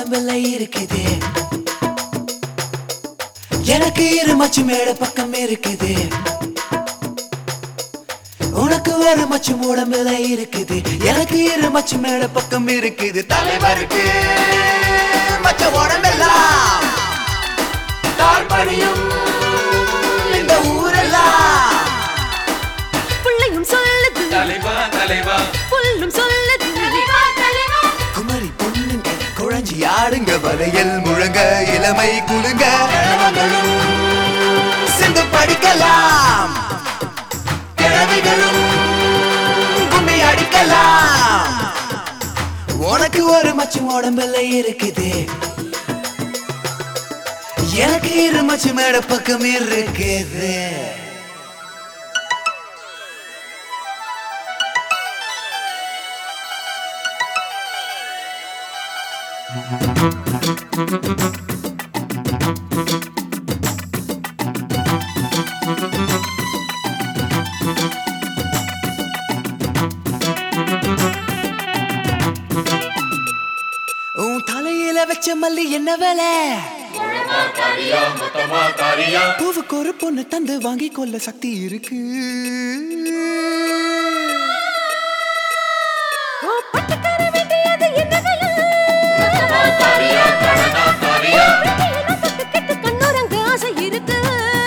உடம்புல இருக்குது எனக்கு இரு மச்சு மேட பக்கம் இருக்குது உனக்கு ஒரு மச்சு உடம்புல இருக்குது எனக்கு இரு மச்சு மேட பக்கம் இருக்குது தலைவருக்கு மச்ச உடம்பெல்லாம் தாழ்படியும் இந்த ஊரெல்லாம் புள்ளையும் சொல்லுது தலைவா தலைவா புல்லும் சொல்லுது குமரி பொண்ணுங்க குழஞ்சி ஆடுங்க வரையல் முழங்க இளமை குழுங்க கிழவங்களும் சிந்து படிக்கலாம் கிழவிகளும் கும்மி அடிக்கலாம் உனக்கு ஒரு மச்சு உடம்புல இருக்குது எனக்கு இரு மச்சு மேட பக்கம் இருக்குது உன் தலையில வச்ச மல்லி என்ன வேலை தாரியா மொத்தமா தாரியா பூவுக்கு ஒரு பொண்ணு தந்து வாங்கி கொள்ள சக்தி இருக்கு ஓ பட்டு தர வேண்டியது என்ன விலை? தாரியா கடனா தாரியா வெட்டியில தொட்டு கெட்டு கண்ணுறங்க ஆசை இருக்கு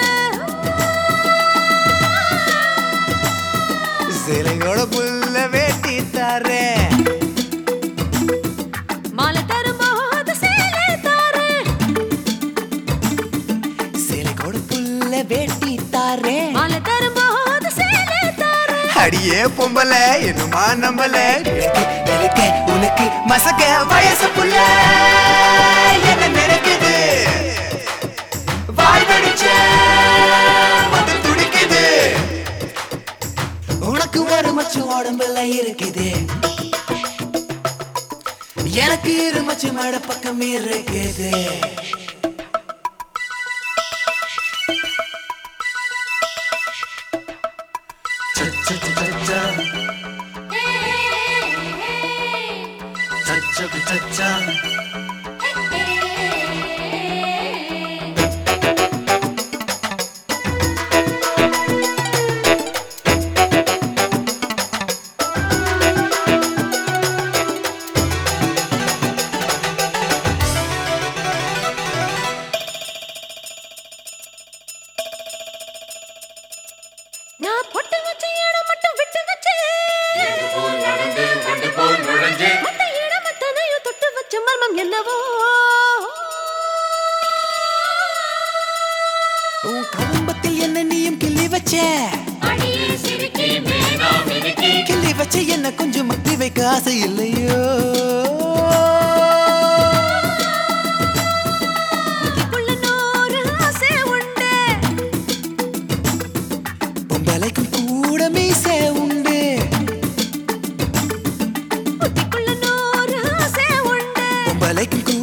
சிலையோட புல்ல வேட்டி தாரேன் மாலை தரும்போது சேலை தாரேன். சிலையோட புல்ல வேட்டி தாரேன் மாலை தரும்போது சேலை தாரேன். அடியே பொம்பல என்னமா நம்பல விளக்கு, விளக்கு, உனக்கு மசக்க வயசு புள்ள என்ன நினைக்குது வாய் வெடிச்ச வந்து துடிக்குது உனக்கு ஒரு மச்சு உடம்புல இருக்குது எனக்கு இரு மச்சு மட பக்கம் இருக்குது நான் பொட்டு வச்ச இடம் மட்டும் விட்டு வச்சேன். போல் நடந்து ஒன்று போல் நுழைஞ்சு மத்த இடம் அத்தனையும் தொட்டு வச்ச மர்மம் என்னவோ உன் கதம்பத்தில் என்ன நீயும் கிள்ளி வச்ச அடியே சிரிக்கி மீனா மினுக்கி கிள்ளி வச்ச என்ன கொஞ்சம் மத்தி வைக்க ஆசை இல்லையோ புத்திக்குள்ள நூறு ஆசை உண்டு பொம்பளைக்கும் கூட மீசை உண்டு புத்திக்குள்ள நூறு ஆசை உண்டு பொம்பளைக்கும்